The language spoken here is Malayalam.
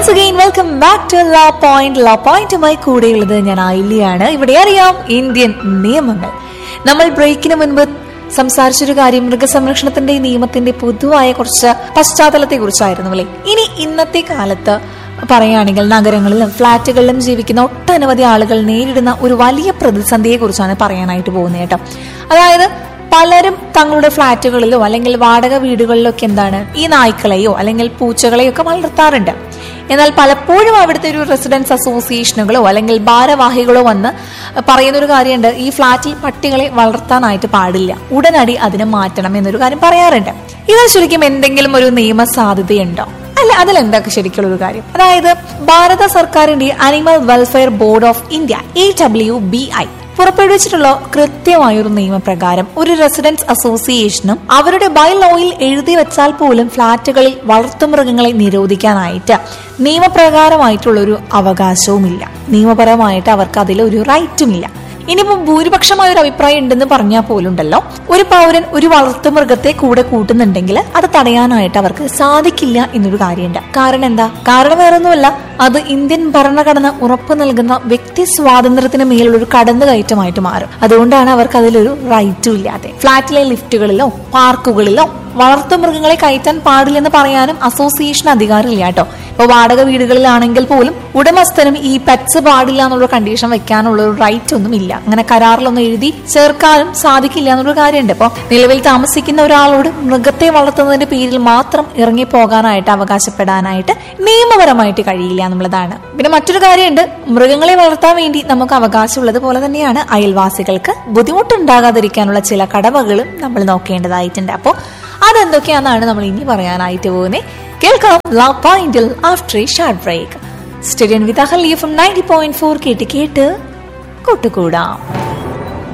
once again welcome back to La Point La പോയിന്റുമായി കൂടെയുള്ളത് ഞാൻ ആയില്ലിയാണ് ഇവിടെ അറിയാം ഇന്ത്യൻ നിയമങ്ങൾ നമ്മൾ ബ്രേക്കിന് മുൻപ് സംസാരിച്ചൊരു കാര്യം മൃഗസംരക്ഷണത്തിന്റെ ഈ നിയമത്തിന്റെ പൊതുവായ കുറച്ച് പശ്ചാത്തലത്തെ കുറിച്ചായിരുന്നു അല്ലേ ഇനി ഇന്നത്തെ കാലത്ത് പറയുകയാണെങ്കിൽ നഗരങ്ങളിലും ഫ്ളാറ്റുകളിലും ജീവിക്കുന്ന ഒട്ടനവധി ആളുകൾ നേരിടുന്ന ഒരു വലിയ പ്രതിസന്ധിയെ കുറിച്ചാണ് പറയാനായിട്ട് പോകുന്നത് കേട്ടോ അതായത് പലരും തങ്ങളുടെ ഫ്ളാറ്റുകളിലോ അല്ലെങ്കിൽ വാടക വീടുകളിലോ ഒക്കെ എന്താണ് ഈ നായ്ക്കളെയോ അല്ലെങ്കിൽ പൂച്ചകളെയോ ഒക്കെ വളർത്താറുണ്ട് എന്നാൽ പലപ്പോഴും അവിടുത്തെ ഒരു റെസിഡൻസ് അസോസിയേഷനുകളോ അല്ലെങ്കിൽ ഭാരവാഹികളോ വന്ന് പറയുന്ന ഒരു കാര്യമുണ്ട് ഈ ഫ്ളാറ്റിൽ പട്ടികളെ വളർത്താനായിട്ട് പാടില്ല ഉടനടി അതിനെ മാറ്റണം എന്നൊരു കാര്യം പറയാറുണ്ട് ഇത് ശരിക്കും എന്തെങ്കിലും ഒരു നിയമ സാധ്യതയുണ്ടോ അല്ല അതിലെന്തൊക്കെ ശരിക്കുള്ള ഒരു കാര്യം അതായത് ഭാരത സർക്കാരിന്റെ animal welfare board of India A W B I പുറപ്പെടുവിച്ചിട്ടുള്ള കൃത്യമായ ഒരു നിയമപ്രകാരം ഒരു റെസിഡൻസ് അസോസിയേഷനും അവരുടെ ബൈ ലോയിൽ എഴുതി വെച്ചാൽ പോലും ഫ്ളാറ്റുകളിൽ വളർത്തുമൃഗങ്ങളെ നിരോധിക്കാനായിട്ട് നിയമപ്രകാരമായിട്ടുള്ള ഒരു അവകാശവുമില്ല നിയമപരമായിട്ട് അവർക്ക് അതിൽ ഒരു റൈറ്റുമില്ല ഇനിയിപ്പോ ഭൂരിപക്ഷമായ ഒരു അഭിപ്രായം ഉണ്ടെന്ന് പറഞ്ഞാൽ പോലുണ്ടല്ലോ ഒരു പൗരൻ ഒരു വളർത്തുമൃഗത്തെ കൂടെ കൂട്ടുന്നുണ്ടെങ്കിൽ അത് തടയാനായിട്ട് അവർക്ക് സാധിക്കില്ല എന്നൊരു കാര്യമുണ്ട് കാരണം എന്താ കാരണം വേറൊന്നുമല്ല അത് ഇന്ത്യൻ ഭരണഘടന ഉറപ്പു നൽകുന്ന വ്യക്തി സ്വാതന്ത്ര്യത്തിന് മേലുള്ള ഒരു കടന്നുകയറ്റമായിട്ട് മാറും അതുകൊണ്ടാണ് അവർക്ക് അതിലൊരു റൈറ്റും ഇല്ലാതെ ഫ്ളാറ്റിലെ ലിഫ്റ്റുകളിലോ പാർക്കുകളിലോ വളർത്തുമൃഗങ്ങളെ കയറ്റാൻ പാടില്ലെന്ന് പറയാനും അസോസിയേഷൻ അധികാരമില്ല കേട്ടോ ഇപ്പൊ വാടക വീടുകളിലാണെങ്കിൽ പോലും ഉടമസ്ഥനും ഈ പെറ്റ്സ് പാടില്ല എന്നുള്ള കണ്ടീഷൻ വെക്കാനുള്ള ഒരു റൈറ്റ് ഒന്നും ഇല്ല അങ്ങനെ കരാറിലൊന്നും എഴുതി ചേർക്കാനും സാധിക്കില്ല എന്നൊരു കാര്യമുണ്ട് ഇപ്പൊ നിലവിൽ താമസിക്കുന്ന ഒരാളോട് മൃഗത്തെ വളർത്തുന്നതിന്റെ പേരിൽ മാത്രം ഇറങ്ങി പോകാനായിട്ട് അവകാശപ്പെടാനായിട്ട് നിയമപരമായിട്ട് കഴിയില്ല എന്നുള്ളതാണ് പിന്നെ മറ്റൊരു കാര്യമുണ്ട് മൃഗങ്ങളെ വളർത്താൻ വേണ്ടി നമുക്ക് അവകാശമുള്ളത് പോലെ തന്നെയാണ് അയൽവാസികൾക്ക് ബുദ്ധിമുട്ടുണ്ടാകാതിരിക്കാനുള്ള ചില കടമകളും നമ്മൾ നോക്കേണ്ടതായിട്ടുണ്ട് അപ്പോൾ അതെന്തൊക്കെയാണെന്നാണ് നമ്മൾ ഇനി പറയാനായിട്ട് പോകുന്നത് കേൾക്കാം ലാ പോയിന്റിൽ after a short break stay tuned with Ahalya from ninety point four കേട്ട് കേട്ട് കൂട്ടുകൂടാം